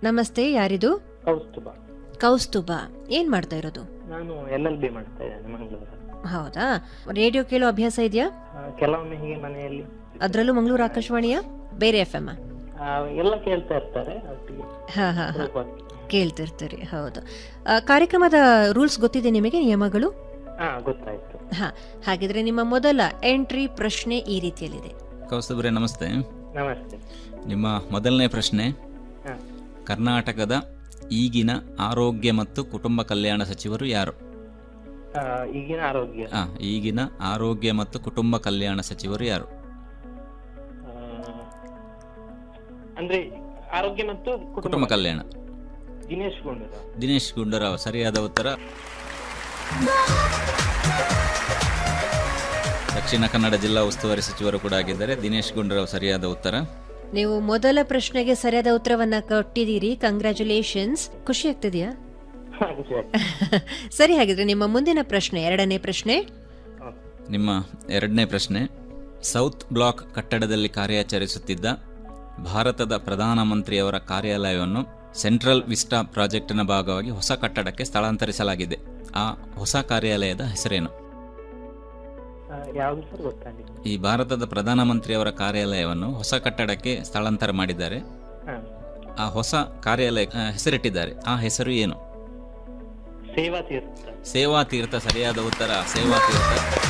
ನಮಸ್ತೆ ಯಾರಿದು ಕೌಸ್ತುಭ ಕೌಸ್ತುಭ ಏನ್ ಮಾಡ್ತಾ ಇರೋದು ನಾನು ಎಲ್ ಎಲ್ ಬಿ ಮಾಡ್ತಾ ಇದ್ದೇನೆ ಮಂಗಳೂರು ಹೌದಾ ರೇಡಿಯೋ ಕೇಳೋ ಅಭ್ಯಾಸ ಇದೆಯಾ ಕೆಲವೊಮ್ಮೆ ಹೀಗೆ ಮನೆಯಲ್ಲಿ ಅದರಲ್ಲೂ ಮಂಗಳೂರು ಆಕಾಶವಾಣಿಯ ಬೇರೆ ಎಫ್ ಎಮ್ ಆ, ಎಲ್ಲ ಕೇಳ್ತಾ ಇರ್ತಾರೆ ಒಟ್ಟಿಗೆ ಹಾ ಹಾ ಹಾ ಹೋಗುವಾಗ. ಕೇಳ್ತಿರ್ತೀರಿ ಹೌದು ಆ, ಕಾರ್ಯಕ್ರಮದ ರೂಲ್ಸ್ ಗೊತ್ತಿದೆ ನಿಮಗೆ ನಿಯಮಗಳು ಹಾ ಗೊತ್ತಾಯ್ತು ಹಾ ಹಾಗಿದ್ರೆ ನಿಮ್ಮ ಮೊದಲ ಎಂಟ್ರಿ ಪ್ರಶ್ನೆ ಈ ರೀತಿಯಲ್ಲಿದೆ ಕೌಸ್ತುಭರೇ ನಮಸ್ತೆ ನಮಸ್ತೆ ನಿಮ್ಮ ಮೊದಲನೇ ಪ್ರಶ್ನೆ ಹಾ ಕರ್ನಾಟಕದ ಈಗಿನ ಆರೋಗ್ಯ ಮತ್ತು ಕುಟುಂಬ ಕಲ್ಯಾಣ ಸಚಿವರು ಯಾರು ಆ, ಈಗಿನ ಆರೋಗ್ಯ ಆ, ಈಗಿನ ಆರೋಗ್ಯ ಮತ್ತು ಕುಟುಂಬ ಕಲ್ಯಾಣ ಸಚಿವರು ಯಾರು ಆ, ಅಂದ್ರೆ ಆರೋಗ್ಯ ಮತ್ತು ಕುಟುಂಬ ಕಲ್ಯಾಣ ದಿನೇಶ್ ಗುಂಡೂರಾವ್ ದಿನೇಶ್ ಗುಂಡೂರಾವ್ ಸರಿಯಾದ ಉತ್ತರ ದಕ್ಷಿಣ ಕನ್ನಡ ಜಿಲ್ಲಾ ಉಸ್ತುವಾರಿ ಸಚಿವರು ಕೂಡ ಆಗಿದ್ದಾರೆ ದಿನೇಶ್ ಗುಂಡೂರಾವ್ ಸರಿಯಾದ ಉತ್ತರ ನೀವು ಮೊದಲ ಪ್ರಶ್ನೆಗೆ ಸರಿಯಾದ ಉತ್ತರವನ್ನ ಕೊಟ್ಟಿದ್ದೀರಿ ಕಂಗ್ರ್ಯಾಚುಲೇಷನ್ಸ್ ಖುಷಿ ಆಗ್ತಿದೆಯಾ ಹಾ, ಖುಷಿ ಆಯ್ತು. ಸರಿ ಹಾಗಿದ್ರೆ ನಿಮ್ಮ ಮುಂದಿನ ಪ್ರಶ್ನೆ ಎರಡನೇ ಪ್ರಶ್ನೆ ಹಾ. ನಿಮ್ಮ ಎರಡನೇ ಪ್ರಶ್ನೆ ಸೌತ್ ಬ್ಲಾಕ್ ಕಟ್ಟಡದಲ್ಲಿ ಕಾರ್ಯಾಚರಿಸುತ್ತಿದ್ದ ಭಾರತದ ಪ್ರಧಾನಮಂತ್ರಿಯವರ ಕಾರ್ಯಾಲಯವನ್ನು ಸೆಂಟ್ರಲ್ ವಿಸ್ಟಾ ಪ್ರಾಜೆಕ್ಟ್ನ ಭಾಗವಾಗಿ ಹೊಸ ಕಟ್ಟಡಕ್ಕೆ ಸ್ಥಳಾಂತರಿಸಲಾಗಿದೆ ಆ ಹೊಸ ಕಾರ್ಯಾಲಯದ ಹೆಸರೇನು ಆ, ಯಾವ್ದು ಸರ್ ಗೊತ್ತಾಗಿಲ್ಲ ಈ ಭಾರತದ ಪ್ರಧಾನಮಂತ್ರಿಯವರ ಕಾರ್ಯಾಲಯವನ್ನು ಹೊಸ ಕಟ್ಟಡಕ್ಕೆ ಸ್ಥಳಾಂತರ ಮಾಡಿದ್ದಾರೆ ಹಾ ಆ ಹೊಸ ಕಾರ್ಯಾಲಯ ಆ, ಹೆಸರಿಟ್ಟಿದ್ದಾರೆ ಆ ಹೆಸರು ಏನು ಸೇವಾ ತೀರ್ಥ ಸೇವಾ ತೀರ್ಥ ಸರಿಯಾದ ಉತ್ತರ ಸೇವಾ ತೀರ್ಥ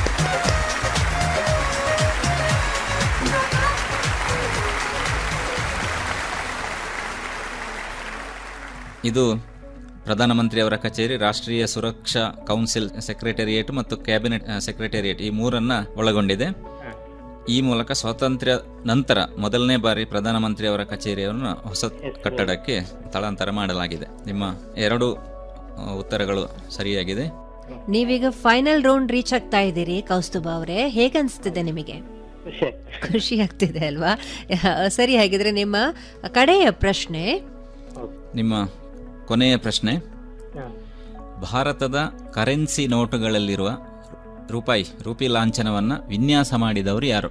ಇದು ಪ್ರಧಾನಮಂತ್ರಿಯವರ ಕಚೇರಿ ರಾಷ್ಟ್ರೀಯ ಸುರಕ್ಷಾ ಕೌನ್ಸಿಲ್ ಸೆಕ್ರೆಟರಿಯೇಟ್ ಮತ್ತು ಕ್ಯಾಬಿನೆಟ್ ಆ, ಸೆಕ್ರೆಟರಿಯೇಟ್ ಈ ಮೂರನ್ನ ಒಳಗೊಂಡಿದೆ ಹಾ ಈ ಮೂಲಕ ಸ್ವಾತಂತ್ರ್ಯ ನಂತರ ಮೊದಲನೇ ಬಾರಿ ಪ್ರಧಾನಮಂತ್ರಿಯವರ ಕಚೇರಿಯನ್ನು ಹೊಸ ಕಟ್ಟಡಕ್ಕೆ ಸ್ಥಳಾಂತರ ಮಾಡಲಾಗಿದೆ ನಿಮ್ಮ ಎರಡು ಆ, ಉತ್ತರಗಳು ಸರಿಯಾಗಿದೆ ನೀವೀಗ ಫೈನಲ್ ರೌಂಡ್ ರೀಚ್ ಆಗ್ತಾ ಇದ್ದೀರಿ ಕೌಸ್ತುಭ ಅವರೇ ಹೇಗನ್ಸ್ತಿದೆ ನಿಮಗೆ ಖುಷಿ ಆಯ್ತು ಖುಷಿ ಆಗ್ತಿದೆ ಅಲ್ವಾ ಸರಿ ಹಾಗಿದ್ರೆ ನಿಮ್ಮ ಕಡೆಯ ಪ್ರಶ್ನೆ ಹೌದು ನಿಮ್ಮ ಕೊನೆಯ ಪ್ರಶ್ನೆ ಹಾ ಭಾರತದ ಕರೆನ್ಸಿ ನೋಟುಗಳಲ್ಲಿರುವ ರೂಪಾಯಿ ರೂಪಿ ಲಾಂಛನವನ್ನ ವಿನ್ಯಾಸ ಮಾಡಿದವರು ಯಾರು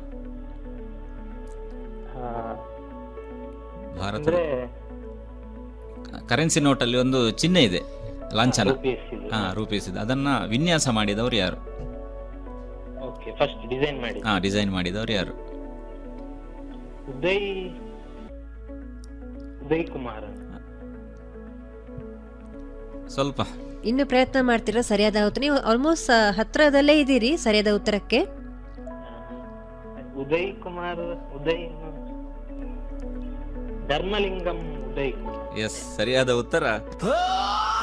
ಆ, ಭಾರತದ ಅಂದ್ರೆ ಕರೆನ್ಸಿ ನೋಟಲ್ಲಿ ಒಂದು ಚಿಹ್ನೆ ಇದೆ ಲಾಂಛನ ರೂಪಿಸಿದ್ದು ಹಾ ರೂಪಿಸಿದ ಅದನ್ನ ವಿನ್ಯಾಸ ಮಾಡಿದವರು ಯಾರು ಓಕೆ ಫಸ್ಟ್ ಡಿಸೈನ್ ಮಾಡಿ ಹಾ ಡಿಸೈನ್ ಮಾಡಿದವರು ಯಾರು ಉದಯ್ ಉದಯ್ ಕುಮಾರ್ ಸ್ವಲ್ಪ ಇನ್ನು ಪ್ರಯತ್ನ ಮಾಡ್ತೀರಾ ಸರಿಯಾದ ಉತ್ತರ ನೀವು ಆಲ್ಮೋಸ್ಟ್ ಹತ್ರದಲ್ಲೇ ಇದ್ದೀರಿ ಸರಿಯಾದ ಉತ್ತರಕ್ಕೆ ಉದಯ್ ಕುಮಾರ್ ಉದಯ್ ಧರ್ಮಲಿಂಗಂ ಉದಯ್ ಕುಮಾರ್ ಎಸ್ ಸರಿಯಾದ ಉತ್ತರ